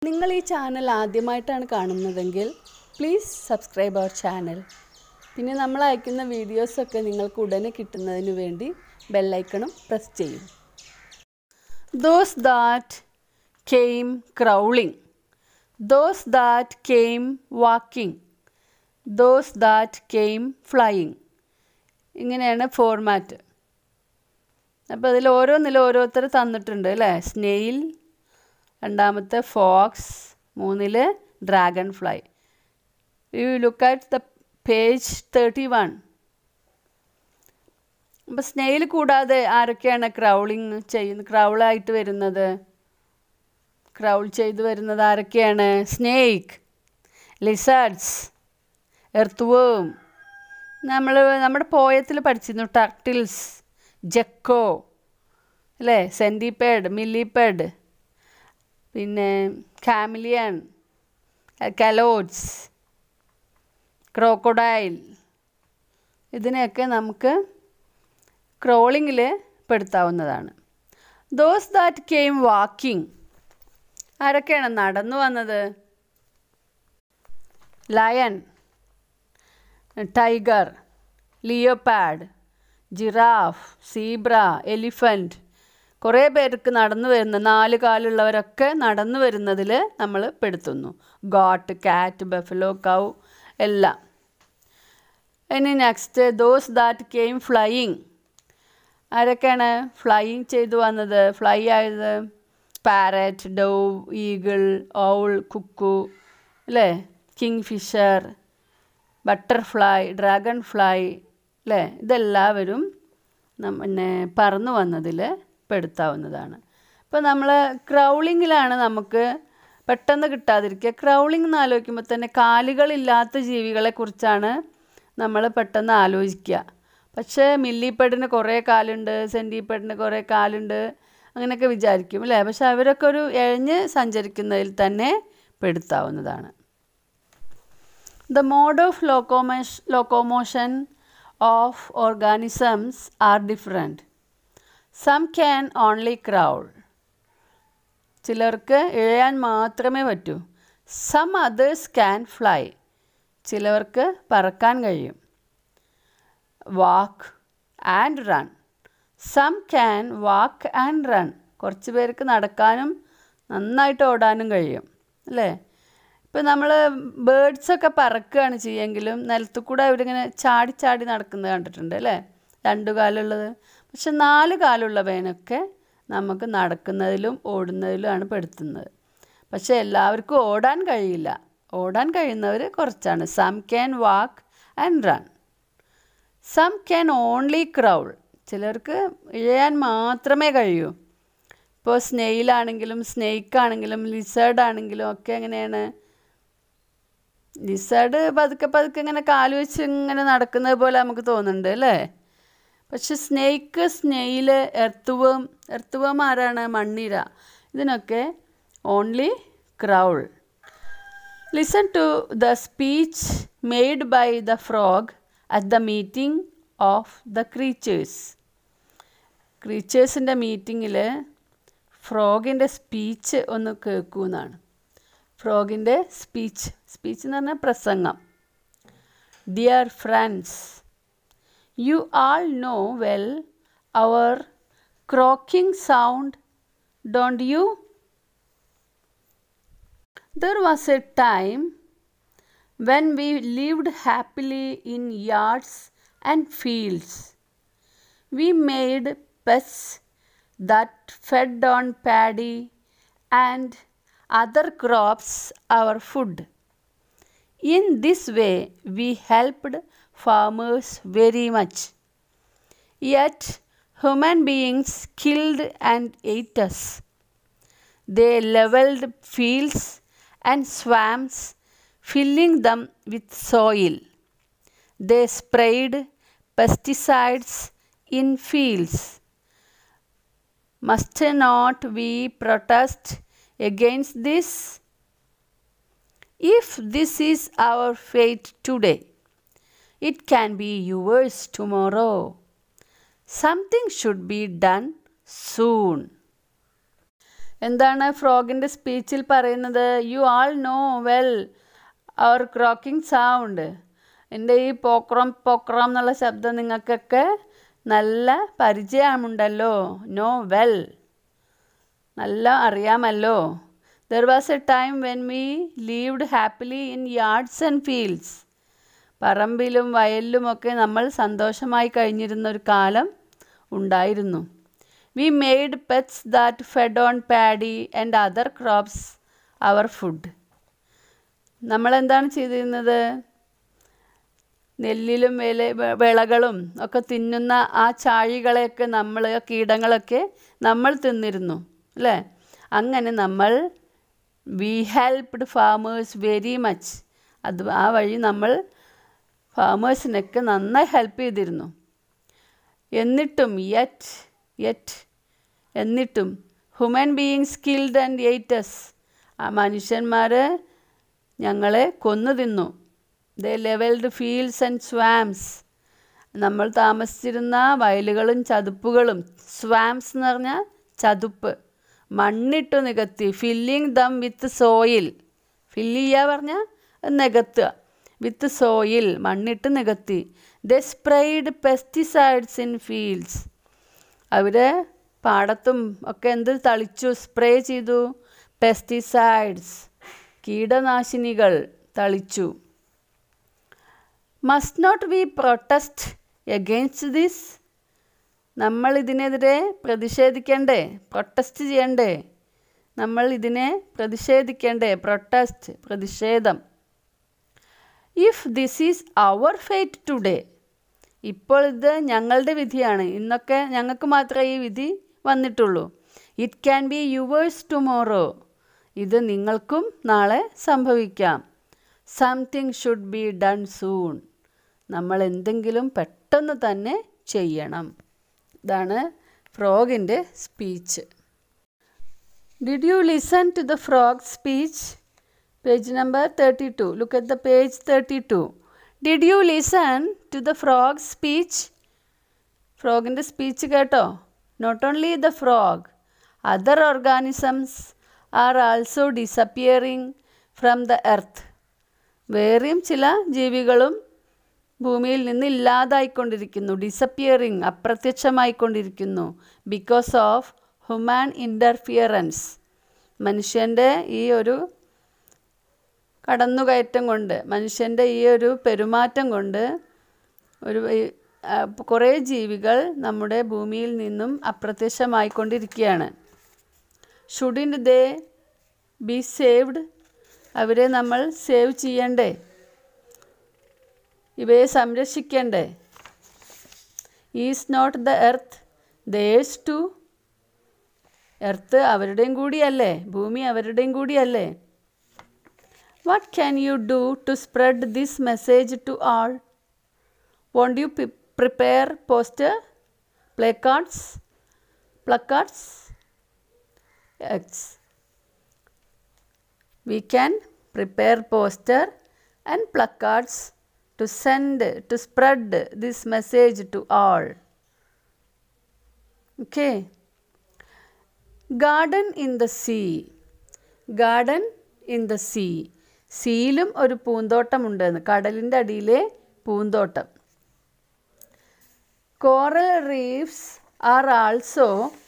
നിങ്ങൾ ഈ ചാനൽ ആദ്യമായിട്ടാണ് കാണുന്നതെങ്കിൽ പ്ലീസ് സബ്സ്ക്രൈബ് അവർ ചാനൽ പിന്നെ നമ്മൾ അയക്കുന്ന വീഡിയോസൊക്കെ നിങ്ങൾക്ക് ഉടനെ കിട്ടുന്നതിന് വേണ്ടി ബെല്ലൈക്കണും പ്രസ് ചെയ്യും those that came crawling those that came walking those that came flying ഇങ്ങനെയാണ് ഫോർമാറ്റ് അപ്പോൾ അതിൽ ഓരോന്നിലും ഓരോരുത്തർ തന്നിട്ടുണ്ട് അല്ലേ സ്നെയിൽ രണ്ടാമത്തെ ഫോക്സ് മൂന്നിൽ dragonfly you look at the page thirty one അപ്പോൾ സ്നെയിൽ കൂടാതെ ആരൊക്കെയാണ് ക്രൗളിങ് ചെയ്യുന്നത് ക്രൗളായിട്ട് വരുന്നത് ക്രൗൾ ചെയ്ത് വരുന്നത് ആരൊക്കെയാണ് സ്നേക്ക് ലിസാർഡ്സ് എർത്ത് വേം നമ്മൾ നമ്മുടെ പോയത്തിൽ പഠിച്ചിരുന്നു ടർട്ടിൽസ് ജക്കോ അല്ലേ സെൻറ്റിപ്പേഡ് മില്ലിപ്പേഡ് പിന്നെ കാമിലിയൻ കലോട്സ് ക്രോക്കോഡൈൽ ഇതിനെയൊക്കെ നമുക്ക് ക്രോളിങ്ങിൽ പെടുത്താവുന്നതാണ് ദോസ് ദാറ്റ് കെയിം വാക്കിംഗ് ആരൊക്കെയാണ് നടന്നു വന്നത് lion tiger leopard giraffe zebra elephant കുറേ പേർക്ക് നടന്നു വരുന്ന നാല് കാലുള്ളവരൊക്കെ നടന്നു വരുന്നതിൽ നമ്മൾ പെടുത്തുന്നു ഗോട്ട് കാറ്റ് ബഫലോ കൗ എല്ലാം ഇനി next those that came flying ആരൊക്കെയാണ് ഫ്ലൈയിങ് ചെയ്തു വന്നത് ഫ്ലൈ ആയത് parrot dove eagle owl cuckoo അല്ലേ kingfisher butterfly dragonfly അല്ലേ ഇതെല്ലാവരും പിന്നെ പറന്നു വന്നതിൽ പെടുത്താവുന്നതാണ് ഇപ്പോൾ നമ്മൾ ക്രൗളിങ്ങിലാണ് നമുക്ക് പെട്ടെന്ന് കിട്ടാതിരിക്കുക ക്രൗളിംഗ് എന്ന് ആലോചിക്കുമ്പോൾ തന്നെ കാലുകളില്ലാത്ത ജീവികളെക്കുറിച്ചാണ് നമ്മൾ പെട്ടെന്ന് ആലോചിക്കുക പക്ഷേ മില്ലിപ്പേഡിന് കുറേ കാലുണ്ട് സെൻറ്റിപ്പേഡിന് കുറേ കാലുണ്ട് അങ്ങനെയൊക്കെ വിചാരിക്കും അല്ലേ പക്ഷെ അവരൊക്കെ ഒരു എഴഞ്ഞ് സഞ്ചരിക്കുന്നതിൽ തന്നെ പെടുത്താവുന്നതാണ് the mode of locomotion locomotion of organisms are different some can only crawl ചിലർക്ക് ഇഴയാൻ മാത്രമേ പറ്റൂ സം അതേഴ്സ് ക്യാൻ ഫ്ലൈ ചിലവർക്ക് പറക്കാൻ കഴിയും walk and run some can walk and run കുറച്ച് പേർക്ക് നടക്കാനും നന്നായിട്ട് ഓടാനും കഴിയും അല്ലേ ഇപ്പം നമ്മൾ ബേഡ്സൊക്കെ പറക്കുകയാണ് ചെയ്യുമെങ്കിലും നിലത്തു കൂടെ അവരിങ്ങനെ ചാടി ചാടി നടക്കുന്നത് കണ്ടിട്ടുണ്ട് അല്ലേ രണ്ടു കാലുള്ളത് പക്ഷെ നാല് കാലുള്ളവനൊക്കെ നമുക്ക് നടക്കുന്നതിലും ഓടുന്നതിലുമാണ് പെടുത്തുന്നത് പക്ഷേ എല്ലാവർക്കും ഓടാൻ കഴിയില്ല ഓടാൻ കഴിയുന്നവർ കുറച്ചാണ് some can walk and run some can only crawl ചിലർക്ക് ഇഴയാൻ മാത്രമേ കഴിയൂ ഇപ്പോൾ സ്നെയിലാണെങ്കിലും സ്നേക്ക് ആണെങ്കിലും ലിസേർഡ് ആണെങ്കിലും ഒക്കെ എങ്ങനെയാണ് ലിസേർഡ് പതുക്കെ പതുക്കെ ഇങ്ങനെ കാല് വെച്ച് ഇങ്ങനെ നടക്കുന്നത് പോലെ നമുക്ക് തോന്നുന്നുണ്ട് അല്ലേ പക്ഷെ സ്നേക്ക് സ്നെയില് എർത്തുവം എർത്തുവം ആരാണ് മണ്ണിര ഇതിനൊക്കെ only crawl listen to the speech made by the frog at the meeting of the creatures ക്രീച്ചേഴ്സിൻ്റെ മീറ്റിങ്ങിൽ ഫ്രോഗിൻ്റെ സ്പീച്ച് ഒന്ന് കേൾക്കൂ എന്നാണ് ഫ്രോഗിൻ്റെ സ്പീച്ച് സ്പീച്ച് എന്ന് പറഞ്ഞാൽ പ്രസംഗം dear friends you all know well our croaking sound don't you there was a time when we lived happily in yards and fields. We made pests that fed on paddy and other crops our food. In this way, we helped farmers very much. Yet, human beings killed and ate us. They leveled fields and swamps filling them with soil. They sprayed pesticides in fields. Must not we protest against this? If this is our fate today, it can be yours tomorrow. Something should be done soon. എന്താണ് ഫ്രോഗിൻ്റെ സ്പീച്ചിൽ പറയുന്നത് you all know well our croaking sound എൻ്റെ ഈ പോക്രം പോക്രം എന്നുള്ള ശബ്ദം നിങ്ങൾക്കൊക്കെ നല്ല പരിചയമുണ്ടല്ലോ നോ വെൽ നല്ല അറിയാമല്ലോ there was a time when we lived happily in yards and fields പറമ്പിലും വയലിലുമൊക്കെ നമ്മൾ സന്തോഷമായി കഴിഞ്ഞിരുന്ന ഒരു കാലം ഉണ്ടായിരുന്നു we made pets that fed on paddy and other crops our food നമ്മളെന്താണ് ചെയ്തിരുന്നത് നെല്ലിലും വില വിളകളും ഒക്കെ തിന്നുന്ന ആ ചാഴികളെയൊക്കെ നമ്മൾ കീടങ്ങളൊക്കെ നമ്മൾ തിന്നിരുന്നു അല്ലേ അങ്ങനെ നമ്മൾ we helped farmers very much അത് ആ വഴി നമ്മൾ ഫാമേഴ്സിനൊക്കെ നന്നായി ഹെൽപ്പ് ചെയ്തിരുന്നു എന്നിട്ടും യെറ്റ് യെറ്റ് എന്നിട്ടും human being skilled and ate us ആ മനുഷ്യന്മാർ ഞങ്ങളെ കൊന്നു തിന്നു the levelled fields and swamps നമ്മൾ താമസിച്ചിരുന്ന വയലുകളും ചതുപ്പുകളും സ്വാംസ് എന്ന് പറഞ്ഞാൽ ചതുപ്പ് മണ്ണിട്ട് നികത്തി filling them with soil fill ചെയ്യുക പറഞ്ഞാൽ നികത്തുക വിത്ത് സോയിൽ മണ്ണിട്ട് നികത്തി the sprayed pesticides in fields അവർ പാടത്തും ഒക്കെ എന്ത് തളിച്ചു സ്പ്രേ ചെയ്തു പെസ്റ്റിസൈഡ്സ് കീടനാശിനികൾ തളിച്ചു must not we protest against this നമ്മൾ ഇതിനെതിരെ പ്രതിഷേധിക്കണ്ടേ പ്രൊട്ടസ്റ്റ് ചെയ്യണ്ടേ നമ്മൾ ഇതിനെ പ്രതിഷേധിക്കണ്ടേ പ്രൊട്ടസ്റ്റ് പ്രതിഷേധം if this is our fate today ഇപ്പോൾ ഇത് ഞങ്ങളുടെ വിധിയാണ് ഇന്നൊക്കെ ഞങ്ങൾക്ക് മാത്രമേ ഈ വിധി വന്നിട്ടുള്ളൂ it can be yours tomorrow ഇത് നിങ്ങൾക്കും നാളെ സംഭവിക്കാം something should be done soon നമ്മൾ എന്തെങ്കിലും പെട്ടെന്ന് തന്നെ ചെയ്യണം ഇതാണ് ഫ്രോഗിൻ്റെ speech did you listen to the frog speech page number thirty two look at the page thirty two did you listen to the frog speech ഫ്രോഗിൻ്റെ സ്പീച്ച് കേട്ടോ not only the frog other organisms are also disappearing from the earth വേറെയും ചില ജീവികളും ഭൂമിയിൽ നിന്ന് ഇല്ലാതായിക്കൊണ്ടിരിക്കുന്നു disappearing അപ്രത്യക്ഷമായിക്കൊണ്ടിരിക്കുന്നു because of human interference മനുഷ്യൻ്റെ ഈ ഒരു കടന്നുകയറ്റം കൊണ്ട് മനുഷ്യൻ്റെ ഈ ഒരു പെരുമാറ്റം കൊണ്ട് ഒരു കുറേ ജീവികൾ നമ്മുടെ ഭൂമിയിൽ നിന്നും അപ്രത്യക്ഷമായിക്കൊണ്ടിരിക്കുകയാണ് ഷുഡിൻ്റ് ദേ ബി സേവ്ഡ് അവരെ നമ്മൾ സേവ് ചെയ്യണ്ടേ ഇവയെ സംരക്ഷിക്കണ്ടേ is not the earth theirs too earth അവരുടെയും കൂടിയല്ലേ ഭൂമി അവരുടെയും കൂടിയല്ലേ what can you do to spread this message to all won't you prepare poster placards placards ex we can prepare poster and placards to send to spread this message to all okay garden in the sea garden in the sea സീയിലും ഒരു പൂന്തോട്ടമുണ്ടെന്ന് കടലിൻ്റെ അടിയിലെ പൂന്തോട്ടം coral reefs are also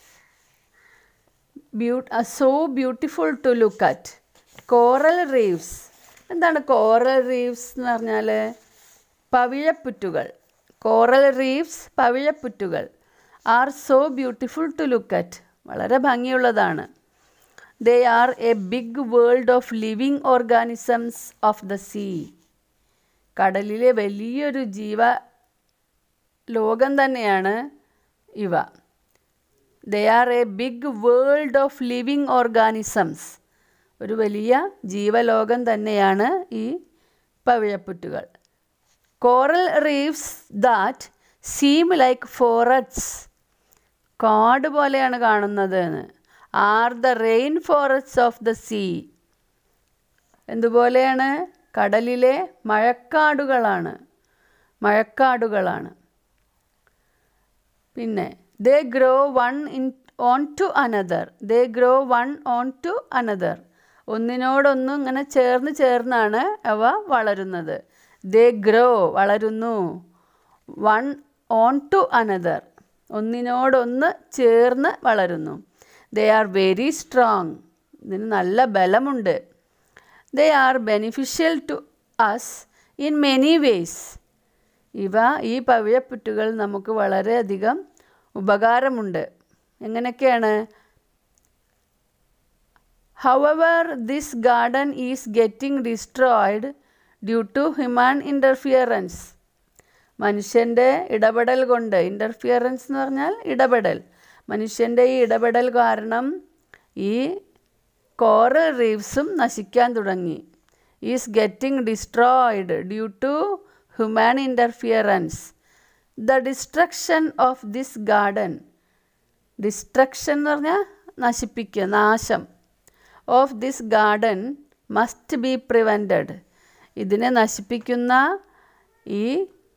beau so beautiful to look at coral reefs എന്താണ് coral reefs എന്ന് പറഞ്ഞാൽ പവിഴപ്പുറ്റുകൾ കോറൽ റീവ്സ് പവിഴപ്പുറ്റുകൾ are so beautiful to look at വളരെ ഭംഗിയുള്ളതാണ് they are a big world of living organisms of the sea കടലിലെ വലിയൊരു ജീവ ലോകം തന്നെയാണ് ഇവ they are a big world of living organisms ഒരു വലിയ ജീവലോകം തന്നെയാണ് ഈ പവിഴപ്പുറ്റുകൾ coral reefs that seem like forests കാട് പോലെയാണ് കാണുന്നത് are the rain forests of the sea എന്തുപോലെയാണ് കടലിലെ മഴക്കാടുകളാണ് മഴക്കാടുകളാണ് പിന്നെ they grow one in on to another they grow one on to another ഒന്നിനോടൊന്നും ഇങ്ങനെ ചേർന്ന് ചേർന്നാണ് അവ വളരുന്നത് ദേ ഗ്രോ വളരുന്നു വൺ ഓൺ ടു അനദർ ഒന്നിനോടൊന്ന് ചേർന്ന് വളരുന്നു ദേ ആർ വെരി സ്ട്രോങ് ഇതിന് നല്ല ബലമുണ്ട് they are beneficial to us in many ways ഇവ ഈ പവിഴപ്പുറ്റുകൾ നമുക്ക് വളരെയധികം ഉപകാരമുണ്ട് എങ്ങനെയൊക്കെയാണ് however this garden is getting destroyed due to human interference മനുഷ്യൻ്റെ ഇടപെടൽ കൊണ്ട് ഇൻ്റർഫിയറൻസ് എന്ന് പറഞ്ഞാൽ ഇടപെടൽ മനുഷ്യൻ്റെ ഈ ഇടപെടൽ കാരണം ഈ കോറൽ റീവ്സും നശിക്കാൻ തുടങ്ങി is getting destroyed due to human interference the destruction of this garden destruction എന്ന് പറഞ്ഞാൽ നശിപ്പിക്കുക നാശം of this garden must be prevented ഇതിനെ നശിപ്പിക്കുന്ന ഈ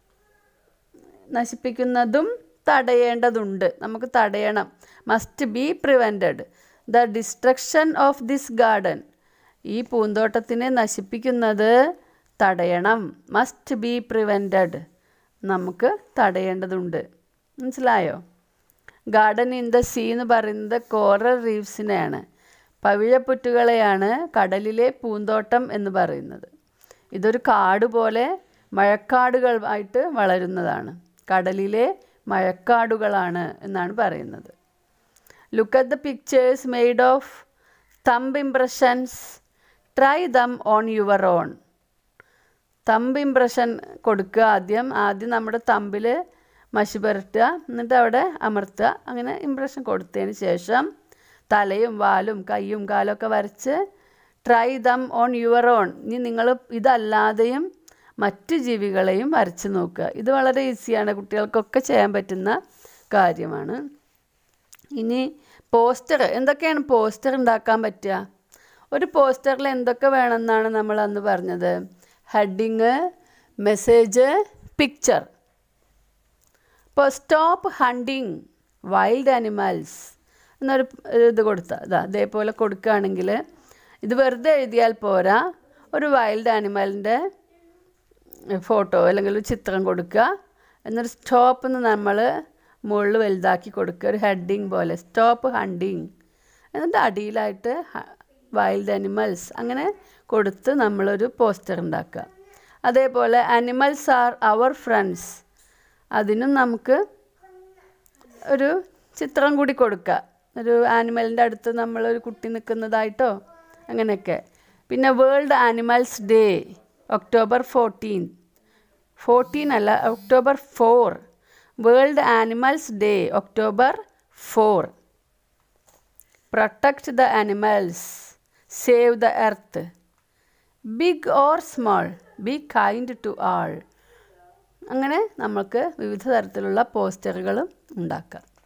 നശിപ്പിക്കുന്നതും തടയേണ്ടതുണ്ട് നമുക്ക് തടയണം must be prevented the destruction of this garden ഈ പൂന്തോട്ടത്തിനെ നശിപ്പിക്കുന്നത് തടയണം മസ്റ്റ് ബി പ്രിവെൻറ്റഡ് നമുക്ക് തടയേണ്ടതുണ്ട് മനസ്സിലായോ ഗാർഡൻ ഇൻ ദ സീ എന്ന് പറയുന്നത് കോറൽ റീവ്സിനെയാണ് പവിഴപ്പുറ്റുകളെയാണ് കടലിലെ പൂന്തോട്ടം എന്ന് പറയുന്നത് ഇതൊരു കാട് പോലെ മഴക്കാടുകൾ ആയിട്ട് വളരുന്നതാണ് കടലിലെ മഴക്കാടുകളാണ് എന്നാണ് പറയുന്നത് look at the pictures made of thumb impressions try them on your own thumb impression കൊടുക്കുക ആദ്യം ആദ്യം നമ്മുടെ തമ്പിൽ മഷി പുരട്ടുക എന്നിട്ട് അവിടെ അമർത്തുക അങ്ങനെ ഇംപ്രഷൻ കൊടുത്തതിന് ശേഷം തലയും വാലും കൈയും കാലൊക്കെ വരച്ച് try them on your own ഇനി നിങ്ങൾ ഇതല്ലാതെയും മറ്റ് ജീവികളെയും വരച്ച് നോക്കുക ഇത് വളരെ ഈസിയാണ് കുട്ടികൾക്കൊക്കെ ചെയ്യാൻ പറ്റുന്ന കാര്യമാണ് ഇനി പോസ്റ്റർ എന്തൊക്കെയാണ് പോസ്റ്റർ ഉണ്ടാക്കാൻ പറ്റുക ഒരു പോസ്റ്ററിൽ എന്തൊക്കെ വേണമെന്നാണ് നമ്മൾ അന്ന് പറഞ്ഞത് ഹെഡിങ് മെസ്സേജ് പിക്ചർ ഇപ്പോൾ സ്റ്റോപ്പ് ഹണ്ടിങ് വൈൽഡ് ആനിമൽസ് എന്നൊരു ഇത് കൊടുത്താൽ ഇതാ അതേപോലെ കൊടുക്കുകയാണെങ്കിൽ ഇത് വെറുതെ എഴുതിയാൽ പോരാ ഒരു വൈൽഡ് ആനിമലിൻ്റെ ഫോട്ടോ അല്ലെങ്കിൽ ഒരു ചിത്രം കൊടുക്കുക എന്നൊരു സ്റ്റോപ്പ് എന്ന് നമ്മൾ മുകളിൽ വലുതാക്കി കൊടുക്കുക ഒരു ഹെഡിങ് പോലെ സ്റ്റോപ്പ് ഹണ്ടിങ് എന്നിട്ട് അടിയിലായിട്ട് വൈൽഡ് അനിമൽസ് അങ്ങനെ കൊടുത്ത് നമ്മളൊരു പോസ്റ്റർ ഉണ്ടാക്കുക അതേപോലെ അനിമൽസ് ആർ അവർ ഫ്രണ്ട്സ് അതിനും നമുക്ക് ഒരു ചിത്രം കൂടി കൊടുക്കുക ഒരു ആനിമലിൻ്റെ അടുത്ത് നമ്മളൊരു കുട്ടി നിൽക്കുന്നതായിട്ടോ അങ്ങനെയൊക്കെ പിന്നെ world animals day October fourteen fourteen അല്ല October four world animals day October four protect the animals save the earth big or small be kind to all അങ്ങനെ നമുക്ക് വിവിധ തരത്തിലുള്ള പോസ്റ്ററുകളും ഉണ്ടാക്കാം